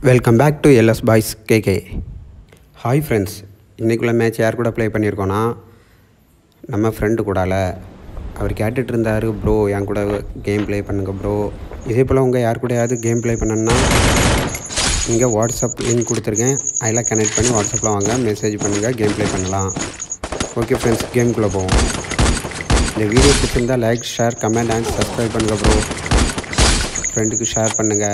Welcome back to LS boys KK hi friends இன்றைக்குள்ள match யார் கூட ப்ளே பண்ணியிருக்கோன்னா நம்ம ஃப்ரெண்டு கூடால அவர் கேட்டுட்டு இருந்தார் ப்ரோ என் கூட கேம் ப்ளே பண்ணுங்க ப்ரோ இதே போல் உங்கள் யார் கூடயாவது கேம் ப்ளே பண்ணணுன்னா இங்கே வாட்ஸ்அப் லிங்க் கொடுத்துருக்கேன் அதில் கனெக்ட் பண்ணி வாட்ஸ்அப்பில் வாங்க மெசேஜ் பண்ணுங்கள் கேம் ப்ளே பண்ணலாம் ஓகே ஃப்ரெண்ட்ஸ் கேம்குள்ளே போவோம் இந்த வீடியோ பிடிச்சிருந்தா like share comment and subscribe பண்ணுங்கள் ப்ரோ ஃப்ரெண்டுக்கு ஷேர் பண்ணுங்கள்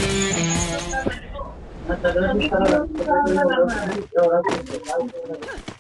Thank you.